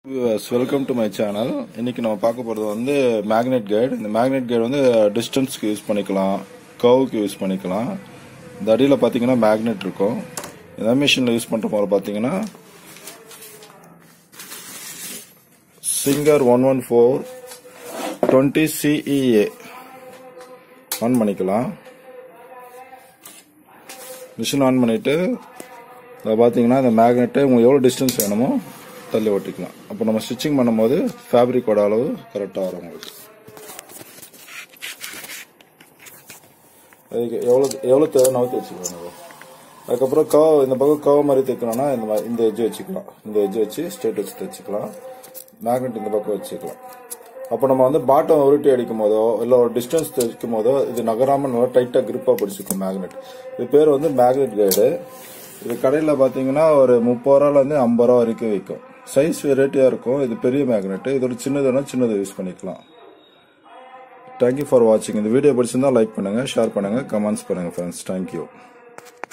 viewers welcome to my channel இன்னைக்கு நம்ம பார்க்க போகிறது வந்து மேக்னெட் கைடு இந்த மேக்னெட் கைடு வந்து டிஸ்டன்ஸ்க்கு யூஸ் பண்ணிக்கலாம் கவுக்கு யூஸ் பண்ணிக்கலாம் இந்த அடியில் பார்த்தீங்கன்னா மேக்னெட் இருக்கும் இந்த மிஷினில் யூஸ் பண்ணுற போது பார்த்தீங்கன்னா singer one one four twenty CEA on பண்ணிக்கலாம் மிஷின் ஆன் பண்ணிவிட்டு இதில் பார்த்தீங்கன்னா இந்த மேக்னெட்டு உங்களுக்கு எவ்வளோ டிஸ்டன்ஸ் வேணுமோ தள்ளி ஒட்டிக்கலாம் அப்போ நம்ம ஸ்டிச்சிங் பண்ணும்போது ஃபேப்ரிக்கோட அளவு கரெக்டாக வரும் உங்களுக்கு அதுக்கு எவ்வளோ எவ்வளோ தேவை நவுத்தி வச்சுக்கலாம் நம்ம அதுக்கப்புறம் கவ் இந்த பக்கம் கவ் மாதிரி தைக்கணும்னா இந்த மாதிரி இந்த எஜ்ஜு வச்சுக்கலாம் இந்த எஜ்ஜு வச்சு ஸ்ட்ரெயிட் வச்சு தைச்சிக்கலாம் மேக்னெட் இந்த பக்கம் வச்சுக்கலாம் அப்போ நம்ம வந்து பாட்டம் உருட்டி அடிக்கும் போதோ இல்லை ஒரு டிஸ்டன்ஸ் தைக்கும் போதோ இது நகராமல் நல்லா டைட்டாக கிரிப்பாக பிடிச்சிக்கும் மேக்னெட் இது பேர் வந்து மேக்னெட் கைடு இது கடையில் பார்த்தீங்கன்னா ஒரு முப்பது ரூபாலேருந்து ஐம்பது ரூபா வரைக்கும் விற்கும் சைஸ் வெரைட்டியாக இருக்கும் இது பெரிய மேக்னெட்டு இதோட சின்னதுனா சின்னதை யூஸ் பண்ணிக்கலாம் தேங்க்யூ ஃபார் வாட்சிங் இந்த வீடியோ பிடிச்சிருந்தா லைக் பண்ணுங்கள் ஷேர் பண்ணுங்கள் கமெண்ட்ஸ் பண்ணுங்கள் ஃப்ரெண்ட்ஸ் தேங்க்யூ